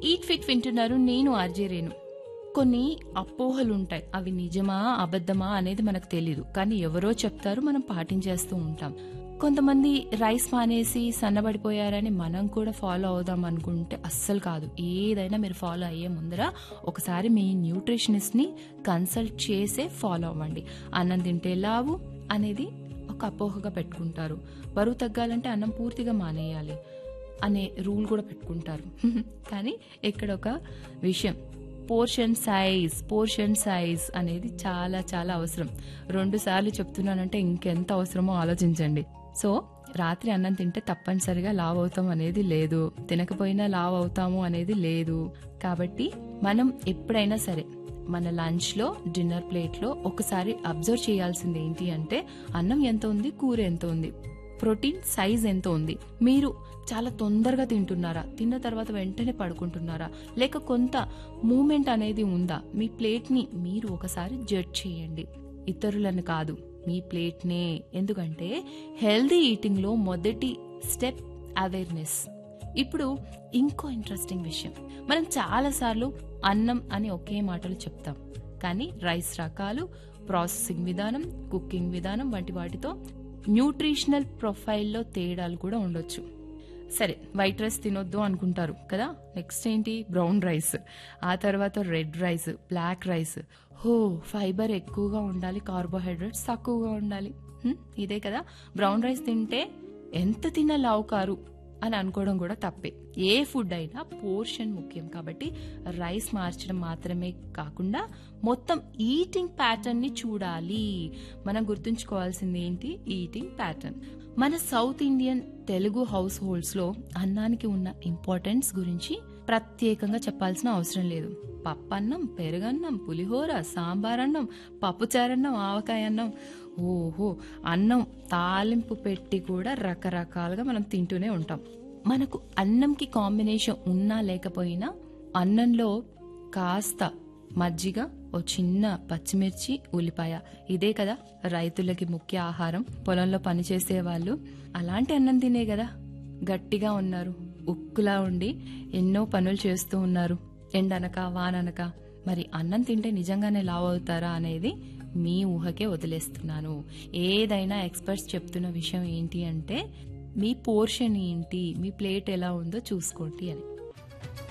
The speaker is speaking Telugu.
ఈట్ ఫిట్ వింటున్నారు నేను ఆర్జే రేణు కొన్ని అపోహలు ఉంటాయి అవి నిజమా అబద్ధమా అనేది మనకు తెలీదు కానీ ఎవరో చెప్తారు మనం పాటించేస్తూ ఉంటాం కొంతమంది రైస్ మానేసి సన్నబడిపోయారని మనం కూడా ఫాలో అవుదాం అనుకుంటే అస్సలు కాదు ఏదైనా మీరు ఫాలో అయ్యే ముందర ఒకసారి మీ న్యూట్రిషనిస్ట్ ని కన్సల్ట్ చేసే ఫాలో అవ్వండి అన్నం తింటే లావు అనేది ఒక అపోహగా పెట్టుకుంటారు బరువు తగ్గాలంటే అన్నం పూర్తిగా మానేయాలి అనే రూల్ కూడా పెట్టుకుంటారు కానీ ఇక్కడ ఒక విషయం పోర్షన్ సైజ్ పోర్షన్ సైజ్ అనేది చాలా చాలా అవసరం రెండు సార్లు చెప్తున్నానంటే ఇంకెంత అవసరమో ఆలోచించండి సో రాత్రి అన్నం తింటే తప్పనిసరిగా లావ్ అవుతాం అనేది లేదు తినకపోయినా లావ్ అవుతాము అనేది లేదు కాబట్టి మనం ఎప్పుడైనా సరే మన లంచ్ లో డిన్నర్ ప్లేట్ లో ఒకసారి అబ్జర్వ్ చేయాల్సింది ఏంటి అంటే అన్నం ఎంత ఉంది కూర ఎంత ఉంది ప్రోటీన్ సైజ్ ఎంత ఉంది మీరు చాలా తొందరగా తింటున్నారా తిన్న తర్వాత వెంటనే పడుకుంటున్నారా లేక కొంత మూమెంట్ అనేది ఉందా మీ ప్లేట్ ని మీరు ఒకసారి జడ్జ్ చేయండి ఇతరులను కాదు మీ ప్లేట్ నే ఎందుకంటే హెల్దీ ఈటింగ్ లో మొదటి స్టెప్ అవేర్నెస్ ఇప్పుడు ఇంకో ఇంట్రెస్టింగ్ విషయం మనం చాలా సార్లు అన్నం అని ఒకే మాటలు చెప్తాం కానీ రైస్ రకాలు ప్రాసెసింగ్ విధానం కుకింగ్ విధానం వంటి వాటితో న్యూట్రిషనల్ ప్రొఫైల్లో తేడాలు కూడా ఉండొచ్చు సరే వైట్ రైస్ తినొద్దు అనుకుంటారు కదా నెక్స్ట్ ఏంటి బ్రౌన్ రైస్ ఆ తర్వాత రెడ్ రైస్ బ్లాక్ రైస్ హో ఫైబర్ ఎక్కువగా ఉండాలి కార్బోహైడ్రేట్స్ తక్కువగా ఉండాలి హ్మ్, ఇదే కదా బ్రౌన్ రైస్ తింటే ఎంత తిన్నా లావు కారు అని అనుకోవడం కూడా తప్పే ఏ ఫుడ్ అయినా పోర్షన్ ముఖ్యం కాబట్టి రైస్ మార్చడం మాత్రమే కాకుండా మొత్తం ఈటింగ్ ప్యాటర్న్ ని చూడాలి మనం గుర్తుంచుకోవాల్సింది ఏంటి ఈటింగ్ ప్యాటర్న్ మన south Indian Telugu households లో అన్నానికి ఉన్న ఇంపార్టెన్స్ గురించి ప్రత్యేకంగా చెప్పాల్సిన అవసరం లేదు పప్పన్నం పెరుగన్నం పులిహోర సాంబార్ అన్నం పప్పుచారన్నం ఆవకాయ అన్నం ఓహో అన్నం తాలింపు పెట్టి కూడా రకరకాలుగా మనం తింటూనే ఉంటాం మనకు అన్నంకి కాంబినేషన్ ఉన్నా లేకపోయినా అన్నంలో కాస్త మజ్జిగ ఓ చిన్న పచ్చిమిర్చి ఉల్లిపాయ ఇదే కదా రైతులకి ముఖ్య ఆహారం పొలంలో పనిచేసే వాళ్ళు అలాంటి అన్నం తినే కదా గట్టిగా ఉన్నారు ఉక్కులా ఉండి ఎన్నో పనులు చేస్తూ ఉన్నారు ఎండనక వాననక మరి అన్నం తింటే నిజంగానే లావ్ అవుతారా అనేది మీ ఊహకే వదిలేస్తున్నాను ఏదైనా ఎక్స్పర్ట్స్ చెప్తున్న విషయం ఏంటి అంటే మీ పోర్షన్ ఏంటి మీ ప్లేట్ ఎలా ఉందో చూసుకోండి అని